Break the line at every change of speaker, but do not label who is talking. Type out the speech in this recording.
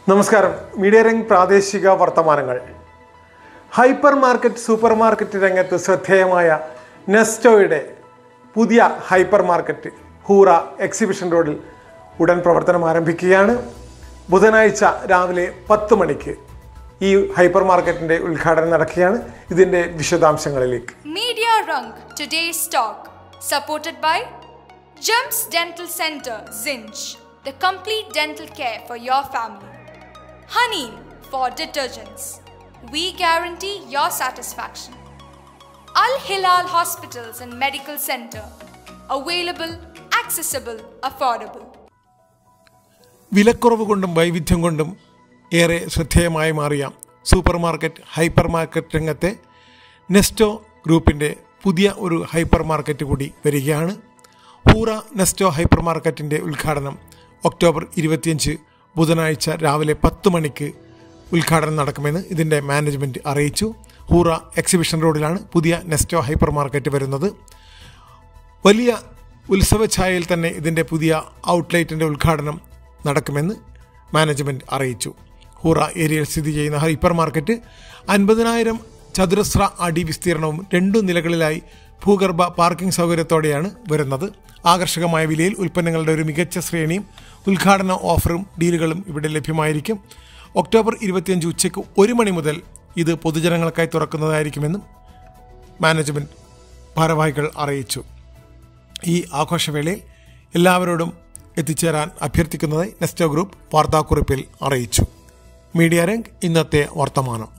നമസ്കാരം മീഡിയ രംഗ് പ്രാദേശിക വർത്തമാനങ്ങൾ ഹൈപ്പർ മാർക്കറ്റ് സൂപ്പർ മാർക്കറ്റ് രംഗത്ത് ശ്രദ്ധേയമായ നെസ്റ്റോയുടെ പുതിയ ഹൈപ്പർ മാർക്കറ്റ് ഹൂറ എക്സിബിഷൻ റോഡിൽ ഉടൻ പ്രവർത്തനം ആരംഭിക്കുകയാണ് ബുധനാഴ്ച രാവിലെ പത്ത് മണിക്ക് ഈ ഹൈപ്പർ മാർക്കറ്റിൻ്റെ ഉദ്ഘാടനം നടക്കുകയാണ് ഇതിൻ്റെ വിശദാംശങ്ങളിലേക്ക്
Media Rung today's talk, supported by Gems Dental Center, Zinj, the complete dental care for your family. Honey for detergents. We guarantee your satisfaction. Al Hilal Hospitals and Medical Center, available, accessible, affordable.
വിലക്കുറവ് കൊണ്ടും വൈവിധ്യം കൊണ്ടും ഏറെ ശ്രദ്ധേയമായി മാറിയ super market hyper market രംഗത്തെ നെസ്റ്റോ ഗ്രൂപ്പിൻ്റെ പുതിയ ഒരു ഹൈപ്പർ മാർക്കറ്റ് കൂടി വരികയാണ് ഹൂറ നെസ്റ്റോ ഹൈപ്പർ മാർക്കറ്റിൻ്റെ ഉദ്ഘാടനം ഒക്ടോബർ ഇരുപത്തിയഞ്ച് ബുധനാഴ്ച രാവിലെ പത്ത് മണിക്ക് ഉദ്ഘാടനം നടക്കുമെന്ന് ഇതിൻ്റെ മാനേജ്മെൻറ്റ് അറിയിച്ചു ഹൂറ എക്സിബിഷൻ റോഡിലാണ് പുതിയ നെസ്റ്റോ ഹൈപ്പർ മാർക്കറ്റ് വരുന്നത് വലിയ ഉത്സവഛായയിൽ തന്നെ ഇതിൻ്റെ പുതിയ ഔട്ട്ലെറ്റിൻ്റെ ഉദ്ഘാടനം നടക്കുമെന്ന് മാനേജ്മെൻറ്റ് അറിയിച്ചു ഹൂറ ഏരിയയിൽ സ്ഥിതി ചെയ്യുന്ന ഹൈപ്പർ മാർക്കറ്റ് അൻപതിനായിരം ചതുരശ്ര അടി വിസ്തീർണവും രണ്ടു നിലകളിലായി ഭൂഗർഭ പാർക്കിംഗ് സൗകര്യത്തോടെയാണ് വരുന്നത് ആകർഷകമായ വിലയിൽ ഉൽപ്പന്നങ്ങളുടെ ഒരു മികച്ച ശ്രേണിയും ഉദ്ഘാടന ഓഫറും ഡീലുകളും ഇവിടെ ലഭ്യമായിരിക്കും ഒക്ടോബർ ഇരുപത്തിയഞ്ച് ഉച്ചയ്ക്ക് ഒരു മണി മുതൽ ഇത് പൊതുജനങ്ങൾക്കായി തുറക്കുന്നതായിരിക്കുമെന്നും മാനേജ്മെൻറ്റ് ഭാരവാഹികൾ അറിയിച്ചു ഈ ആഘോഷവേളയിൽ എല്ലാവരോടും എത്തിച്ചേരാൻ അഭ്യർത്ഥിക്കുന്നതായി നെസ്റ്റോ ഗ്രൂപ്പ് വാർത്താക്കുറിപ്പിൽ അറിയിച്ചു മീഡിയ രംഗ് ഇന്നത്തെ വർത്തമാനം